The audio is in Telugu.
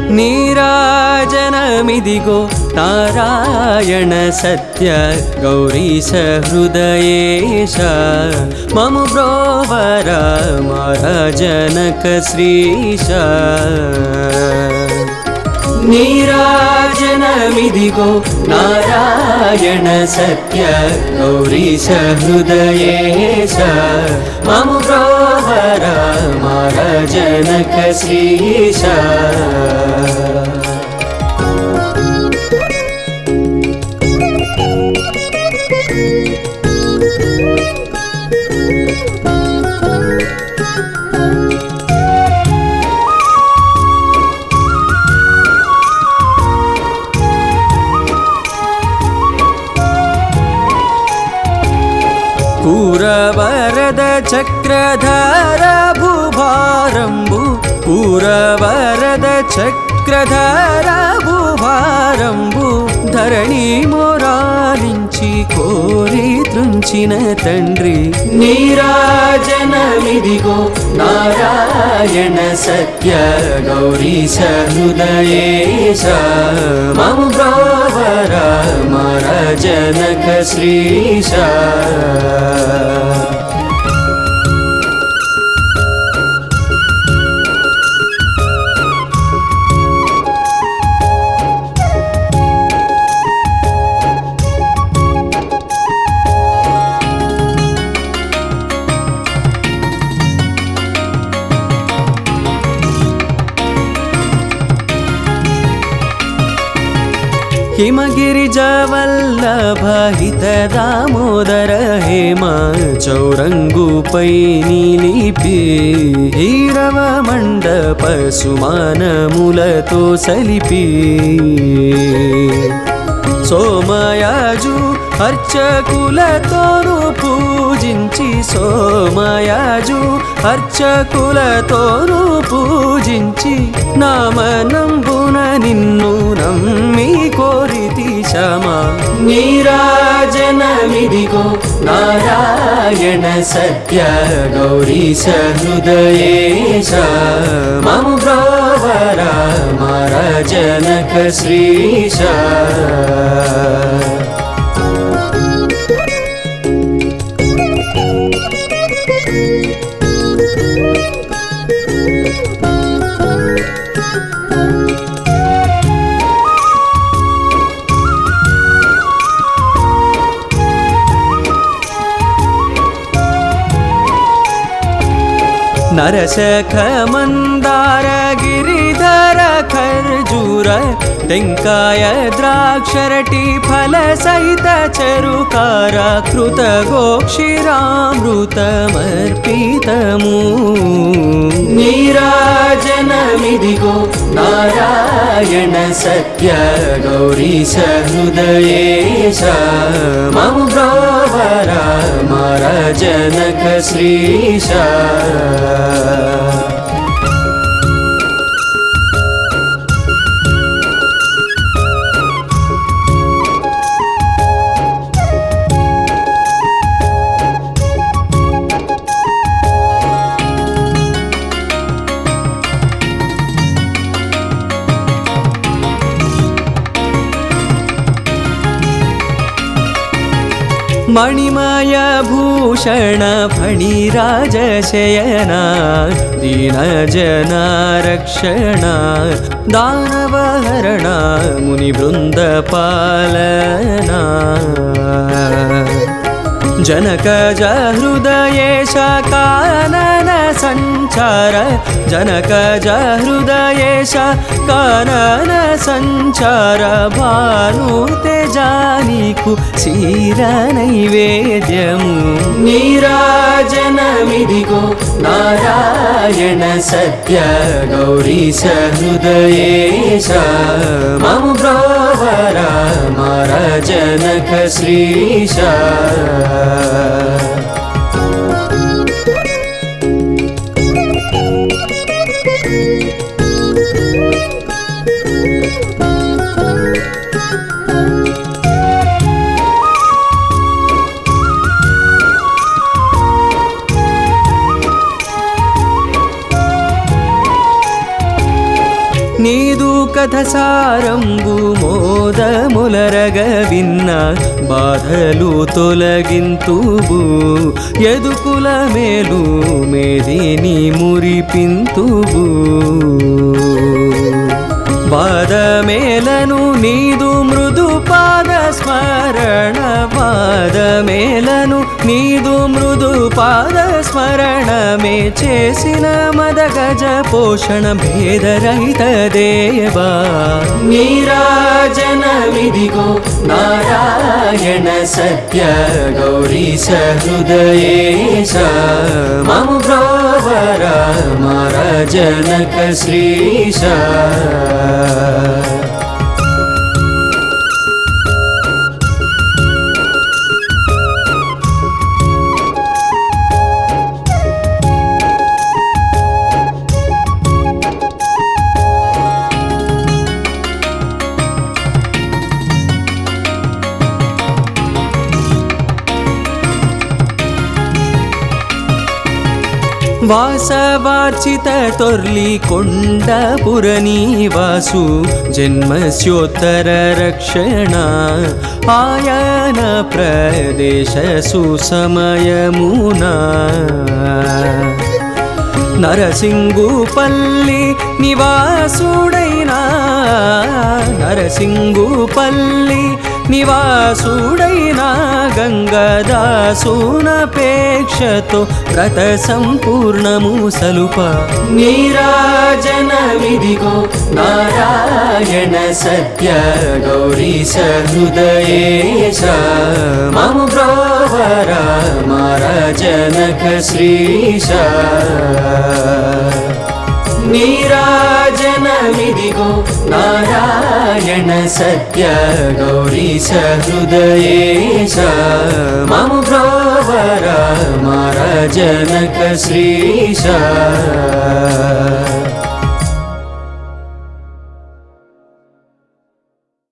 నీరాజనమిదిగో నారాయణ సత్య గౌరీశ హృదయేశ మము బ్రోవర మహాజనక శ్రీశ నీరాజనమిదిగో నారాయణ సత్య గౌరీశ హృదయేశ మము బ్రోవర మహాజనక శ్రీశ కూరవరద చక్రధార భూభారంబు కూరవరద చక్రధార భూభారంబు ధరణి మొరాలించి కోరి త్రుంచిన తండ్రి నీరాజనమిదిగో నారాయణ సత్య గౌరీశ హృదయేశ మము బ్రోవర మరజనక శ్రీశ హిమగిరిజవల్లభ హిత దామోదర హేమ చౌరంగుపై నిలిపి హీరవ మండప సుమానములతో సలిపి సోమయాజు అర్చకులతోను పూజించి సోమయాజు అర్చకులతోను పూజించి నామనంబున నిన్ను నమ్మి కోరితి శమా నీరాజనమిదిగో నారాయణ సత్య గౌరీశ హృదయేశ మము బ్రోవర మరజనక శ్రీశ నరశఖ మందార గిరిధర ఖర్జూర టెంకాయ ద్రాక్షరటి ఫల సహిత చరుకార కృత గోక్షిరామృతమర్పితము నీరాజనమిదిగో నారాయణ సత్య గౌరీశ హృదయేశ మము బ్రోవర మరజనక శ్రీశ మణిమయ భూషణ ఫణిరాజ శయన దీన జన రక్షణ దానవహరణ ముని బృంద పాలన जनकज हृदयेश कानन सञ्चार जनकज हृदयेश कानन सञ्चार भानुते जानीకు క్షీర నైవేద్యము నీరాజనమిదిగో నారాయణ సత్య గౌరీశ హృదయేశ మమ బ్రోవర మరజనక శ్రీశ నీదు కథ సారంబు మోదములరగ విన్న బాధలు తొలగింతుబు ఎదుకుల మేలు మేదిని మురిపింతుబు వాదమేలను నీదు మృదు పాద స్మరణ వాదమేలను నీదు మృదు పాద స్మరణమే చేసిన మద గజ పోషణ భేదరహిత దేవా నీరాజన విధిగో నారాయణ సత్య గౌరీ సహృదయేశ మమ బ్రోవర మారాజనక శ్రీశ వాసవార్చిత తొర్లి కొండపుర నివాసు జన్మస్యోత్తర రక్షణ ఆయన ప్రదేశ సుసమయమునా నరసింగుపల్లి నివాసుడైనా నరసింగుపల్లి నివాసుడైనా గంగదాసునపేక్షతో వ్రత సంపూర్ణము సలుప నీరాజన విధిగో నారాయణ సత్య గౌరీ సహృదయేశ మమ బ్రోవర మారాజనక శ్రీశ నీరాజన విధిగో నారాయణ సత్య గౌరీ సహృదయేశ మమ బ్రోవర మారాజనక శ్రీశ